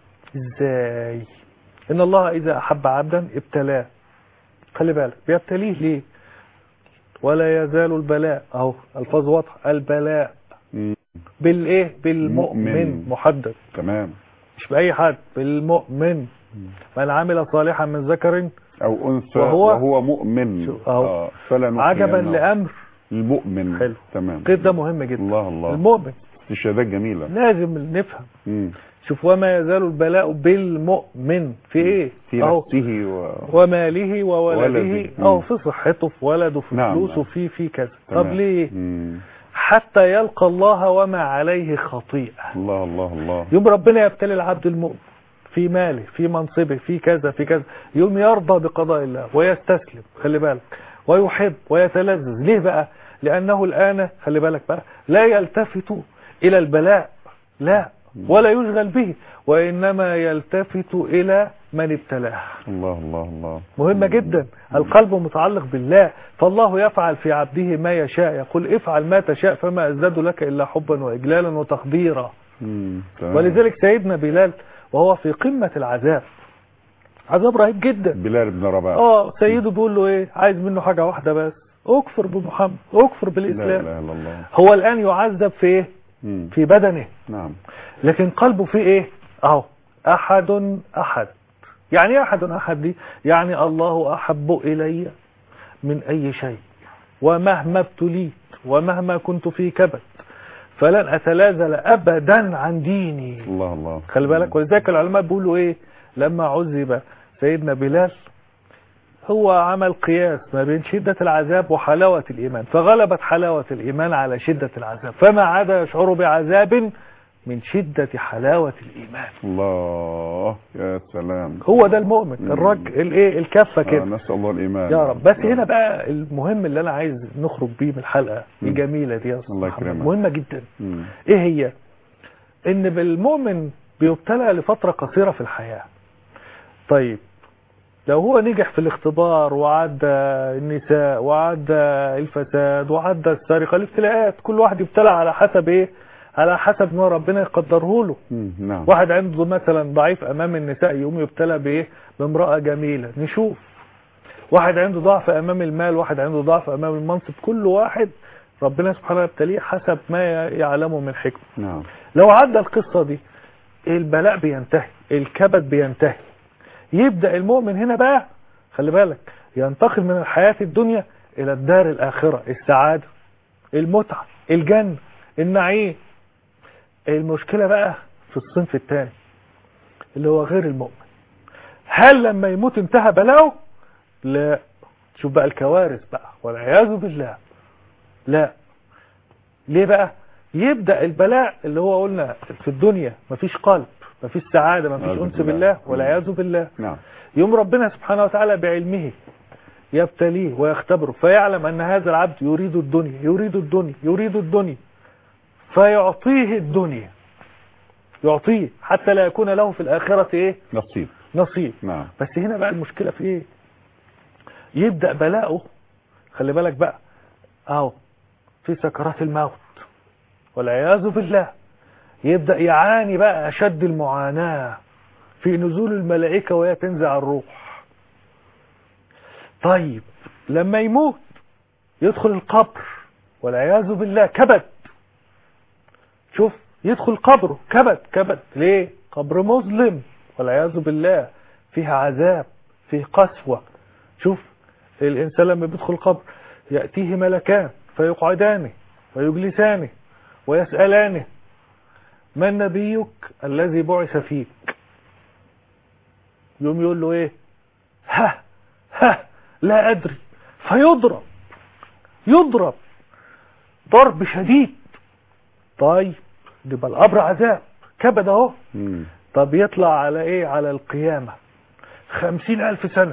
ازاي ان الله اذا احب عبدا ابتلاه خلي بالك بيبتليه ليه ولا يزال البلاء اهو الفاظ واضحه البلاء مم. بالايه بالمؤمن مؤمن. محدد تمام مش باي حد بالمؤمن من عمل صالحا من ذكر او انثى وهو- وهو, مؤمن شو- أهو. آه فلا عجبا نحيينه. لامر المؤمن حلو. تمام قيد ده مهم جدا الله الله المؤمن استشهادات جميلة لازم نفهم مم. شوف وما يزال البلاء بالمؤمن في ايه في اهو نفسه و... وماله وولده ولده. او مم. في صحته في ولده في نعم، فلوسه نعم. في في كذا طب تمام. ليه مم. حتى يلقى الله وما عليه خطيئة الله الله الله يوم ربنا يبتلي العبد المؤمن في ماله في منصبه في كذا في كذا يوم يرضى بقضاء الله ويستسلم خلي بالك ويحب ويتلذذ ليه بقى لأنه الآن خلي بالك بقى لا يلتفت إلى البلاء لا ولا يشغل به وإنما يلتفت إلى من ابتلاه الله الله الله مهمة جدا القلب متعلق بالله فالله يفعل في عبده ما يشاء يقول افعل ما تشاء فما أزداد لك إلا حبا وإجلالا وتقديرا مم. تمام. ولذلك سيدنا بلال وهو في قمة العذاب عذاب رهيب جدا بلال بن رباح اه سيده بيقول له ايه عايز منه حاجة واحدة بس اكفر بمحمد اكفر لا بالاسلام اله الا الله هو الان يعذب في ايه مم. في بدنه نعم لكن قلبه فيه ايه اهو احد احد يعني ايه احد احد دي يعني الله احب الي من اي شيء ومهما ابتليت ومهما كنت في كبد فلن اتنازل ابدا عن ديني الله الله خلي بالك ولذلك العلماء بيقولوا ايه لما عذب سيدنا بلال هو عمل قياس ما بين شدة العذاب وحلاوة الإيمان فغلبت حلاوة الإيمان على شدة العذاب فما عاد يشعر بعذاب من شدة حلاوة الإيمان الله يا سلام هو ده المؤمن مم. الرج الايه الكفة آه كده نسال الله الايمان يا رب بس آه. هنا بقى المهم اللي انا عايز نخرج بيه من الحلقة مم. الجميلة دي يا أستاذ الله محمد. يكرمك. مهمة جدا مم. ايه هي ان بالمؤمن بيبتلى لفترة قصيرة في الحياة طيب لو هو نجح في الاختبار وعدى النساء وعدى الفساد وعدى السرقة الابتلاءات كل واحد يبتلى على حسب ايه على حسب ما ربنا يقدره له مم. نعم واحد عنده مثلا ضعيف امام النساء يقوم يبتلى بايه بامرأة جميلة نشوف واحد عنده ضعف امام المال واحد عنده ضعف امام المنصب كل واحد ربنا سبحانه يبتليه حسب ما يعلمه من حكمه نعم لو عدى القصة دي البلاء بينتهي الكبد بينتهي يبدأ المؤمن هنا بقى خلي بالك ينتقل من الحياة الدنيا إلى الدار الآخرة السعادة المتعة الجنة النعيم المشكلة بقى في الصنف الثاني اللي هو غير المؤمن هل لما يموت انتهى بلاؤه لا شوف بقى الكوارث بقى والعياذ بالله لا ليه بقى يبدأ البلاء اللي هو قلنا في الدنيا مفيش قلب مفيش سعادة مفيش أعوذ أنس بالله. بالله والعياذ بالله نعم يوم ربنا سبحانه وتعالى بعلمه يبتليه ويختبره فيعلم أن هذا العبد يريد الدنيا يريد الدنيا يريد الدنيا فيعطيه الدنيا يعطيه حتى لا يكون له في الآخرة إيه نصيب نصيب نعم بس هنا بقى المشكلة في ايه يبدأ بلاؤه خلي بالك بقى اهو في سكرات الموت والعياذ بالله يبدأ يعاني بقى أشد المعاناة في نزول الملائكة وهي تنزع الروح طيب لما يموت يدخل القبر والعياذ بالله كبد شوف يدخل قبره كبد كبد ليه قبر مظلم والعياذ بالله فيها عذاب فيه قسوة شوف الإنسان لما بيدخل القبر يأتيه ملكان فيقعدانه ويجلسانه ويسألانه من نبيك الذي بعث فيك يوم يقول له ايه ها ها لا أدري فيضرب يضرب ضرب شديد طيب يبقى القبر عذاب كبد اهو مم. طب يطلع على ايه على القيامة خمسين الف سنة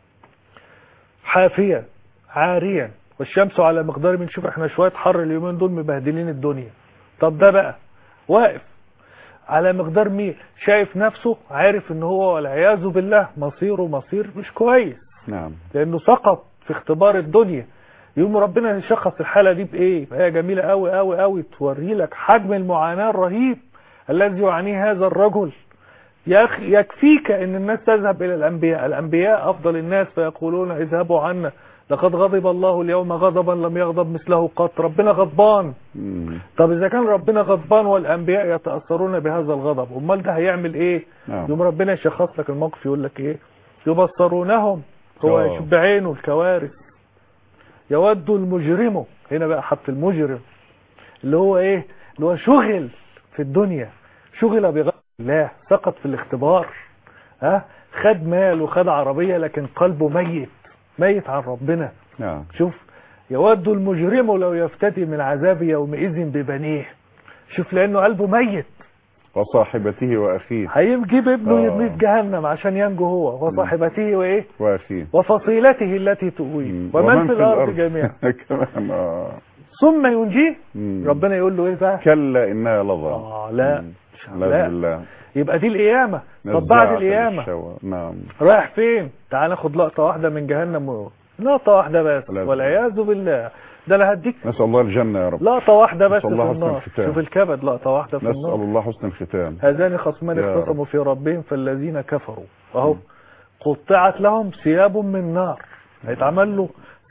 حافيا عاريا والشمس على مقدار من شوف احنا شوية حر اليومين دول مبهدلين الدنيا طب ده بقى واقف على مقدار مين شايف نفسه عارف ان هو والعياذ بالله مصيره مصير مش كويس نعم لانه سقط في اختبار الدنيا يوم ربنا يشخص الحالة دي بايه هي جميلة قوي قوي قوي توري لك حجم المعاناة الرهيب الذي يعانيه هذا الرجل يا أخي يكفيك ان الناس تذهب الى الانبياء الانبياء افضل الناس فيقولون اذهبوا عنا لقد غضب الله اليوم غضبا لم يغضب مثله قط ربنا غضبان مم. طب اذا كان ربنا غضبان والانبياء يتاثرون بهذا الغضب امال ده هيعمل ايه نعم. يوم ربنا يشخص لك الموقف يقول لك ايه يبصرونهم هو آه. يشوف بعينه الكوارث يود المجرم هنا بقى حط المجرم اللي هو ايه اللي هو شغل في الدنيا شغل بغير الله سقط في الاختبار ها خد مال وخد عربية لكن قلبه ميت ميت عن ربنا نعم شوف يود المجرم لو يفتدي من عذاب يومئذ ببنيه شوف لانه قلبه ميت وصاحبته واخيه هيجيب ابنه آه. يرميه في جهنم عشان ينجو هو وصاحبته وايه واخيه وفصيلته التي تؤويه مم. ومن في الارض جميعا كمان اه ثم ينجيه مم. ربنا يقول له ايه بقى كلا انها لظى اه لا مم. لا. لا بالله يبقى دي القيامة طب نزاعة بعد القيامة للشوى. نعم رايح فين تعال ناخد لقطة واحدة من جهنم و... لقطة واحدة بس لا. والعياذ بالله ده انا هديك نسأل الله الجنة يا رب لقطة واحدة بس نسأل في الله حسن النار الختام. شوف الكبد لقطة واحدة في نسأل النار الله حسن الختام هذان خصمان يا اختصموا في ربهم فالذين كفروا اهو قطعت لهم ثياب من نار هيتعمل له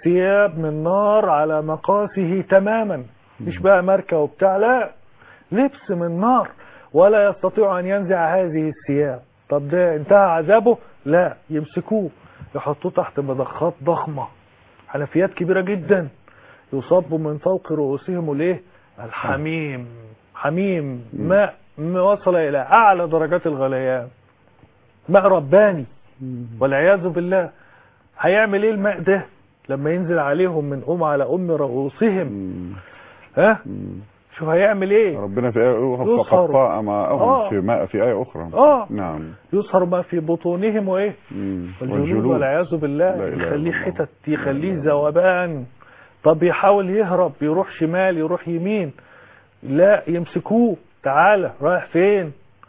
ثياب من نار على مقاسه تماما مش بقى ماركة وبتاع لا لبس من نار ولا يستطيع أن ينزع هذه الثياب طب ده انتهى عذابه لا يمسكوه يحطوه تحت مضخات ضخمة حنفيات كبيرة جدا يصب من فوق رؤوسهم الايه الحميم حميم ماء ما وصل الى اعلى درجات الغليان ماء رباني والعياذ بالله هيعمل ايه الماء ده لما ينزل عليهم من ام على ام رؤوسهم مم. ها مم. شوف هيعمل ايه ربنا في آية أخرى يصهر. فقطاع معهم آه. في ماء في آية أخرى آه. نعم يصهر ما في بطونهم وايه مم. والجلود والعياذ بالله لا إله يخليه إلا الله. حتت يخليه ذوبان طب يحاول يهرب يروح شمال يروح يمين لا يمسكوه تعالى رايح فين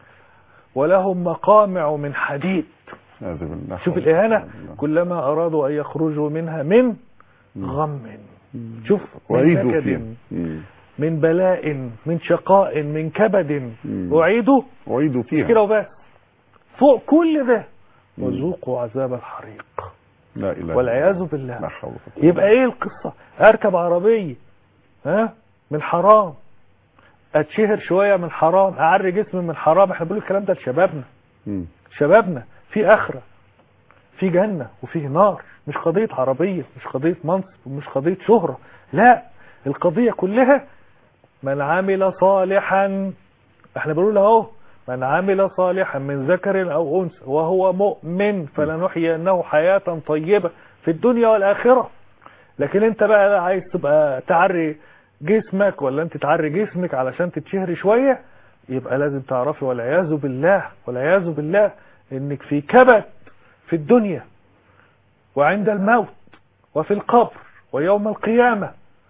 ولهم مقامع من حديد أعوذ بالله. شوف الإهانة كلما أرادوا أن يخرجوا منها من غم شوف من وعيدوا نكد فيها مم. من بلاء من شقاء من كبد مم. أعيدوا وعيدوا فيها كده وبس فوق كل ده وذوقوا عذاب الحريق لا إله إلا والعياذ الله. بالله لا حول ولا قوة يبقى ايه القصة اركب عربية ها من حرام اتشهر شوية من حرام اعري جسمي من حرام احنا بنقول الكلام ده لشبابنا مم. شبابنا في اخرة في جنة وفيه نار مش قضية عربية مش قضية منصب ومش قضية شهرة لا القضية كلها من عمل صالحا احنا بنقول اهو من عمل صالحا من ذكر او انثى وهو مؤمن فلنحيينه حياة طيبة في الدنيا والاخرة لكن انت بقى عايز تبقى تعري جسمك ولا انت تعري جسمك علشان تتشهري شوية يبقى لازم تعرفي والعياذ بالله والعياذ بالله انك في كبد في الدنيا وعند الموت وفي القبر ويوم القيامة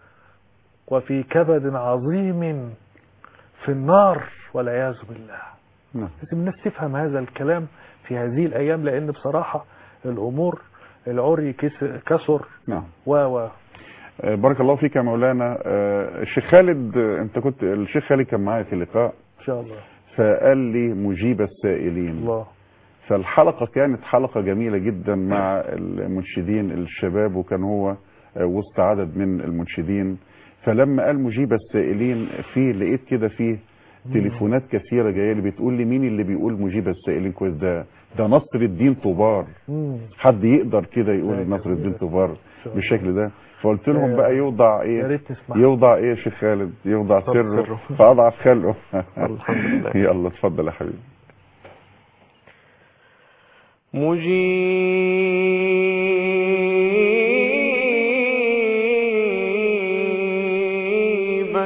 وفي كبد عظيم في النار والعياذ بالله نعم. لازم الناس تفهم هذا الكلام في هذه الأيام لأن بصراحة الأمور العري كس- كسر نعم و و آه، بارك الله فيك يا مولانا آه، الشيخ خالد آه، انت كنت الشيخ خالد كان معايا في لقاء إن شاء الله فقال لي مجيب السائلين الله فالحلقة كانت حلقة جميلة جدا مع المنشدين الشباب وكان هو آه، وسط عدد من المنشدين فلما قال مجيب السائلين في لقيت كده فيه تليفونات كثيرة جاية لي بتقول لي مين اللي بيقول مجيب السائلين كويس ده ده نصر الدين طوبار مم. حد يقدر كده يقول لا، نصر الدين جميل. طوبار شاء الله. بالشكل ده فقلت لهم يا- بقى يوضع يا ايه ريت نسمع يوضع ايه يا شيخ خالد يوضع طب سره سره. فاضعف خلقه الحمد لله. يلا اتفضل يا حبيبي مجيب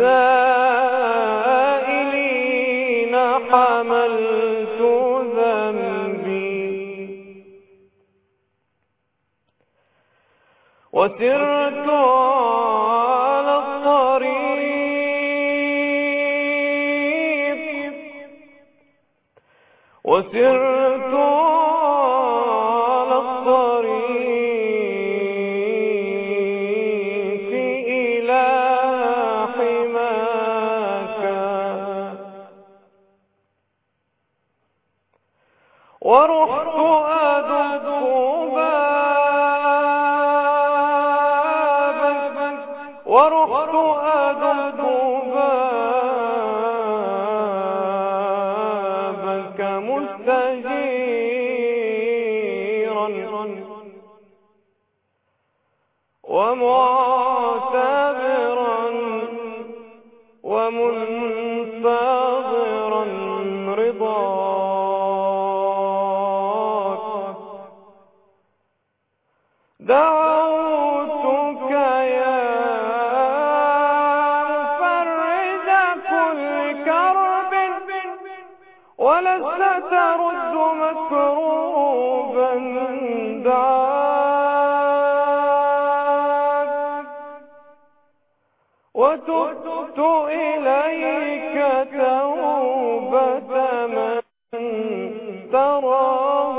السائلين حملت ذنبي وسرت على الطريق وسرت على الطريق إلى حماك ورحت أدق بابك ورحت أدق بابك مستجيرا ومعتبرا ومنتظرا رضاك دعوتك يا مفرج كل كرب ولست ترد مكروبا دعاك وتبت إليك توبة من تراه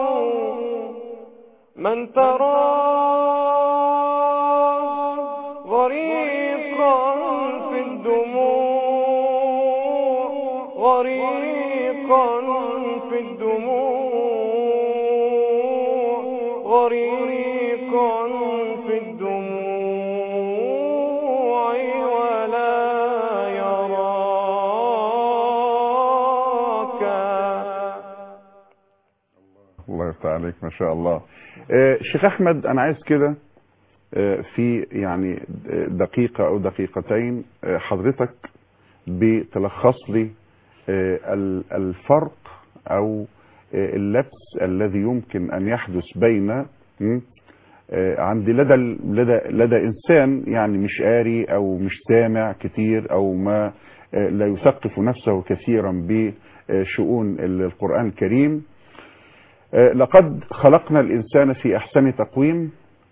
من تراه غريقا في الدموع غريقا في الدموع غريقا في الدموع عليك ما شاء الله آه، شيخ احمد انا عايز كده آه، في يعني دقيقة او دقيقتين آه، حضرتك بتلخص لي آه، ال- الفرق او آه، اللبس الذي يمكن ان يحدث بين م، آه، عند لدى ال- لدى لدى انسان يعني مش قاري او مش سامع كتير او ما آه، لا يثقف نفسه كثيرا بشؤون ال- القرآن الكريم آه، لقد خلقنا الإنسان في أحسن تقويم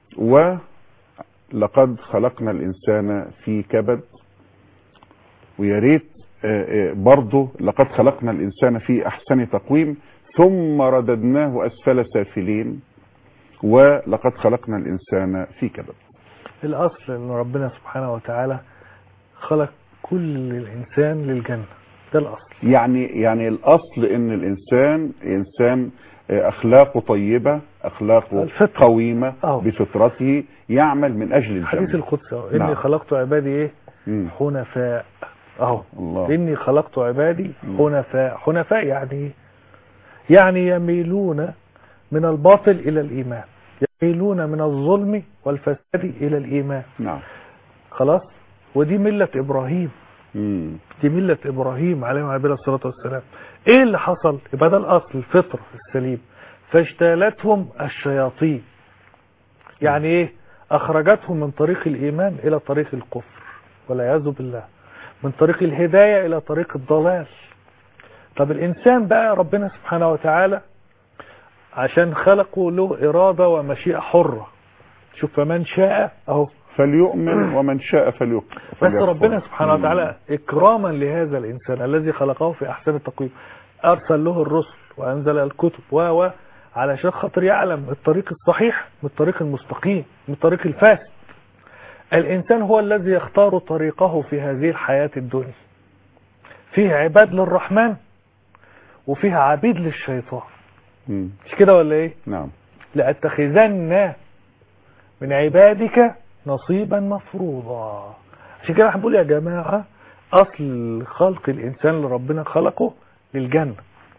ولقد خلقنا الإنسان في كبد ويا ريت آه، آه، برضه لقد خلقنا الإنسان في أحسن تقويم ثم رددناه أسفل سافلين ولقد خلقنا الإنسان في كبد الأصل أن ربنا سبحانه وتعالى خلق كل الإنسان للجنة ده الأصل يعني يعني الأصل إن الإنسان إنسان آه، أخلاقه طيبة أخلاقه الفطرة. قويمة أهو. بفطرته يعمل من أجل الحديث الجنة القدسي أهو. إني نعم. خلقت عبادي إيه مم. حنفاء أهو الله إني خلقت عبادي مم. حنفاء حنفاء يعني إيه؟ يعني يميلون من الباطل إلى الإيمان يميلون من الظلم والفساد إلى الإيمان نعم خلاص ودي ملة إبراهيم مم. دي ملة إبراهيم عليه وعلى الصلاة والسلام إيه اللي حصل يبقى ده الأصل الفطر السليم فاجتالتهم الشياطين يعني إيه أخرجتهم من طريق الإيمان إلى طريق الكفر والعياذ بالله من طريق الهداية إلى طريق الضلال طب الإنسان بقى ربنا سبحانه وتعالى عشان خلقه له إرادة ومشيئة حرة شوف فمن شاء أهو فليؤمن ومن شاء فليكفر بس فليكفر. ربنا سبحانه مم. وتعالى إكراما لهذا الإنسان الذي خلقه في أحسن التقويم أرسل له الرسل وأنزل الكتب و و علشان خاطر يعلم الطريق الصحيح من الطريق المستقيم من الطريق الفاسد الإنسان هو الذي يختار طريقه في هذه الحياة الدنيا فيه عباد للرحمن وفيها عبيد للشيطان مم. مش كده ولا ايه نعم لأتخذن من عبادك نصيبا مفروضا عشان كده احنا بنقول يا جماعة أصل خلق الإنسان اللي ربنا خلقه للجنة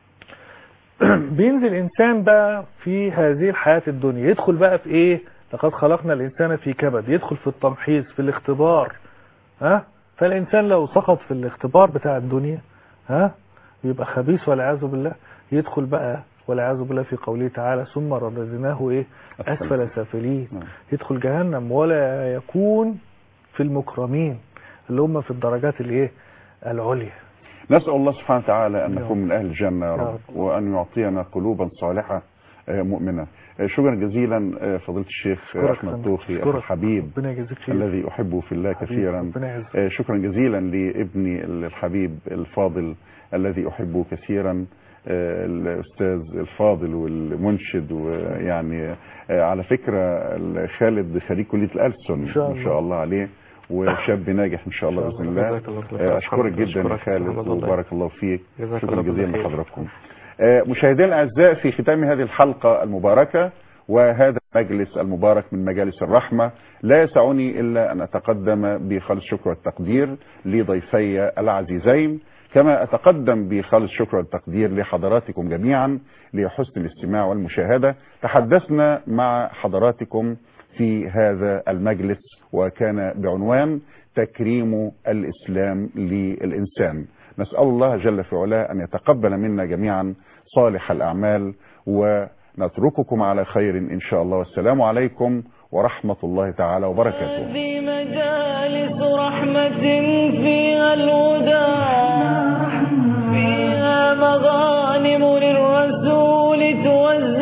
بينزل إنسان بقى في هذه الحياة الدنيا يدخل بقى في إيه لقد خلقنا الإنسان في كبد يدخل في التمحيص في الاختبار ها فالإنسان لو سقط في الاختبار بتاع الدنيا ها يبقى خبيث والعياذ بالله يدخل بقى والعياذ بالله في قوله تعالى ثم رددناه ايه اسفل سافلين نعم. يدخل جهنم ولا يكون في المكرمين اللي هم في الدرجات الايه العليا نسأل الله سبحانه وتعالى أن يا نكون من أهل الجنة يا يا رب رب. وأن يعطينا قلوبا صالحة آه، مؤمنة آه، شكرا جزيلا آه، فضيلة الشيخ أشكرك أحمد فندم. توخي أخي أشكرك. الحبيب ربنا يجازيك خير الذي أحبه في الله حبيبي، كثيرا ربنا يعزك آه، شكرا جزيلا لابني الحبيب الفاضل الذي أحبه كثيرا آه، الأستاذ الفاضل والمنشد ويعني آه، على فكرة خالد خريج كلية الألسن إن شاء ما شاء الله. الله عليه وشاب ناجح إن شاء الله إن شاء بإذن الله. الله جزاك الله خير. آه، أشكرك جدا يا أشكرك خالد محمد الله. وبارك الله فيك جزاك شكرا الله كل جزيلا خير. لحضراتكم آه، مشاهدينا الأعزاء في ختام هذه الحلقة المباركة وهذا المجلس المبارك من مجالس الرحمة لا يسعني إلا أن أتقدم بخالص شكر والتقدير لضيفي العزيزين كما أتقدم بخالص شكر والتقدير لحضراتكم جميعا لحسن الاستماع والمشاهدة تحدثنا مع حضراتكم في هذا المجلس وكان بعنوان تكريم الإسلام للإنسان نسأل الله جل في علاه أن يتقبل منا جميعا صالح الأعمال ونترككم على خير إن شاء الله والسلام عليكم ورحمة الله تعالى وبركاته هذه مجالس رحمة فيها الهدى فيها مغانم للرسول توزع